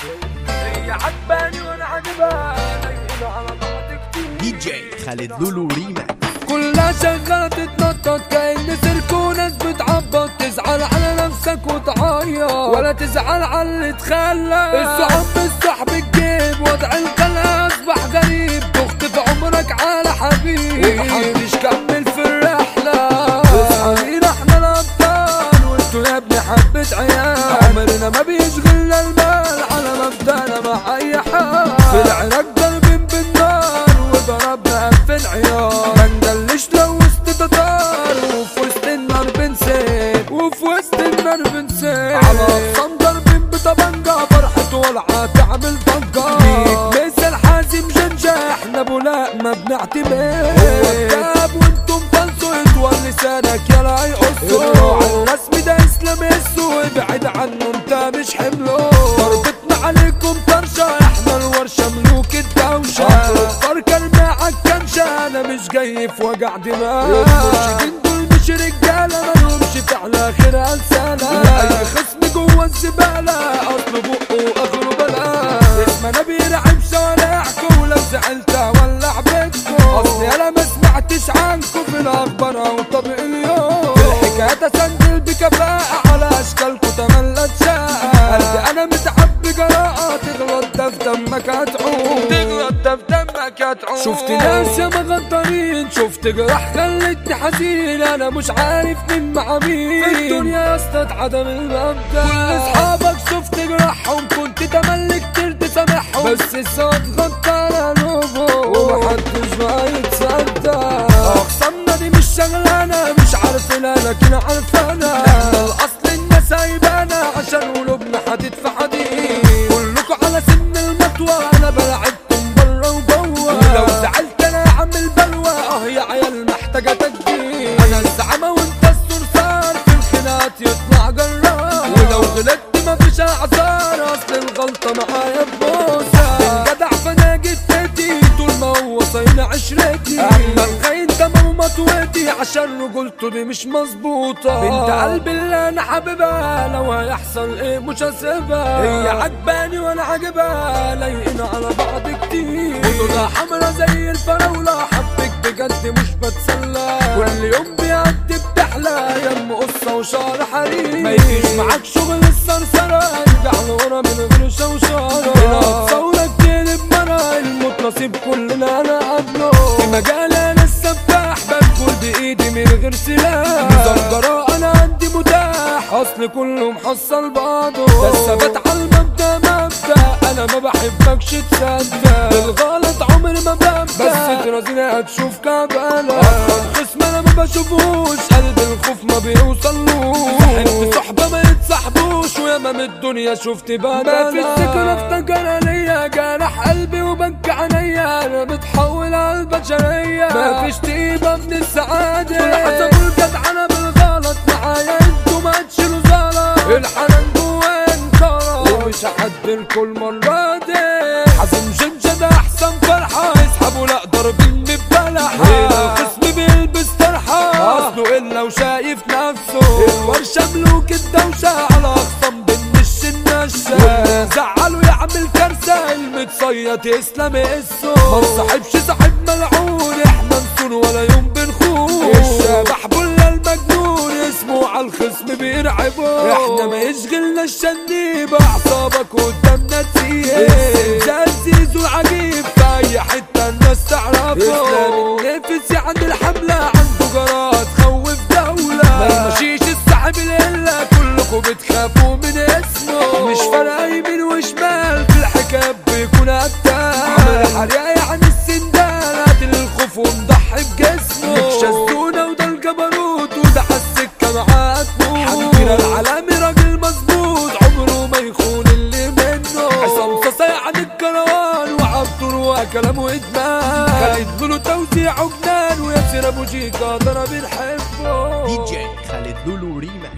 هي عجباني وانا عجبها لايقين على بعض كتير دي جي خالد لولو ريما كلها شغالة تتنطط كأن سيرك وناس بتعبط تزعل على نفسك وتعيط ولا تزعل على اللي تخلى الصحاب بالصحب تجيب وضع القلق أصبح غريب تخطف عمرك على حبيب ومحدش كمل في الرحلة اصحابينا احنا الأبطال وانتوا يا ابني حبة عيال عمرنا ما بيشغلنا المال على مبدأنا مع أي حال في العراق ضاربين بالنار وضربنا في العيار ما ندلش لو وسط تتار وفي وسط النار بنسيت وفي وسط النار بنسيت على أقسام ضاربين بطبنجة فرحة ولعة تعمل ضجة بيك مثل حازم جنجة احنا بولاء ما بنعتمد كتاب وانتم فلسوا يطول لسانك يلا يقصوا على الرسم ده اسلام يسو ابعد عنه انت مش حمله ضربتنا عليكم طرشة احنا الورشة ملوك الدوشة فركر معك كنشة انا مش جاي في وجع دماغ المرشدين دول مش رجالة مالهمش فعل خير انسانة اي خصم جوه الزبالة اصله بقه اخره بلا اسمنا بيرعب شوارعكم ولو زعلت ولع بيتكم اصلي انا ما سمعتش عنكم في الاخبار او طبق اليوم الحكاية تسندل بكفاءة على اشكالكم تملت شقة قلبي انا متعبي جراءة تغلط ده في دمك هتعوم تغلط ده في دمك هتعوم شفت ناس يا مغدرين شفت جراح خلتني حزين انا مش عارف مين مع مين في الدنيا يا اسطى عدم المبدأ كل اصحابك شفت جراحهم كنت تملك كتير تسامحهم بس الصوت غطى على قلوبهم ومحدش بقى يتصدق اقسامنا دي مش شغلانه مش عارفينها لكن عارفانا احنا الاصل الناس سايبانا عشان قلوبنا حديد في حديد كلكوا على سن المطوى انا بلعبكم بره وجوه ولو زعلت انا عامل بلوى اه يا عيال محتاجه تجديد انا الزعامه وانت الصرصار في الخناقات يطلع جرار ولو غلطت مفيش اعذار اصل الغلطه معايا ببوسه الجدع فانا جدتي طول ما هو صاين عشرتي اما الخاين تمام مطوتي عشان رجولته دي مش مظبوطه بنت قلبي اللي انا حاببها لو هيحصل ايه مش هسيبها هي عجباني وانا عاجبها لايقين على بعض كتير خدودها حمرا زي الفراوله حبك بجد مش بتسلى كل يوم بيعدي بتحلى يم قصه وشعر حرير ما يجيش معاك شغل السرسره ارجع لورا من غير شوشره هنا تصورك تقلب مرة الموت نصيب كلنا انا قبله في مجال انا السفاح بدخل بايدي من غير سلاح مزرجرة انا عندي متاح اصل كله محصل بعضه ده الثبات على المبدا مبدا انا ما بحبكش تصدق بالغلط عمري ما ببدا بس ترازيني هتشوف كعبانة اصلا خصم انا ما بشوفوش قلب الخوف ما بيوصلوش صاحب صحبة ما يتصاحبوش وياما من الدنيا شفت بدل ما في ذكرى افتكر ليا جرح قلبي وبكى عينيا انا بتحول على البشرية ما فيش طيبة من السعادة كل حسبوا الجدعنة بالغلط معايا انتوا ما تشيلوا زلط الحنان جوا انكرة ومش هعدلكوا المرة دي حازم جنجة ده احسن فرحة يسحبوا لا ضاربين ببلحة الخصم بيلبس طرحة اصله الا وشايف نفسه الورشة ملوك الدوشة على اخصام بالنش النشة زعلوا يعمل كارثة المتصيد يسلم اسه ما تصاحبش صاحب ملعون احنا نصون ولا يوم بنخون الشبح بلا المجنون اسمه على الخصم بيرعبه احنا ما يشغلنا الشنيب اعصابك قدامنا تسيب الزاز وعجيب في اي حته الناس تعرفه اسلام النفس عند الحمله عنده جرات خوف دوله ما يمشيش السحب الا كلكم بتخافوا من اسمه مش فارقه يمين وشمال في الحكايه بيكون قتال عمل حريقه يعني السندان قاتل الخوف ومضحي بجسمه شزونه وده الجبروت وده السكه معاه تموت حنجره العالمي راجل مظبوط عمره ما يخون اللي منه عصام صاصا يعني الكروان وعبد كلامه ادمان خالد له توزيعه جنان وياسر ابو جيكا ده انا بنحبه دي جي خالد لولو ريما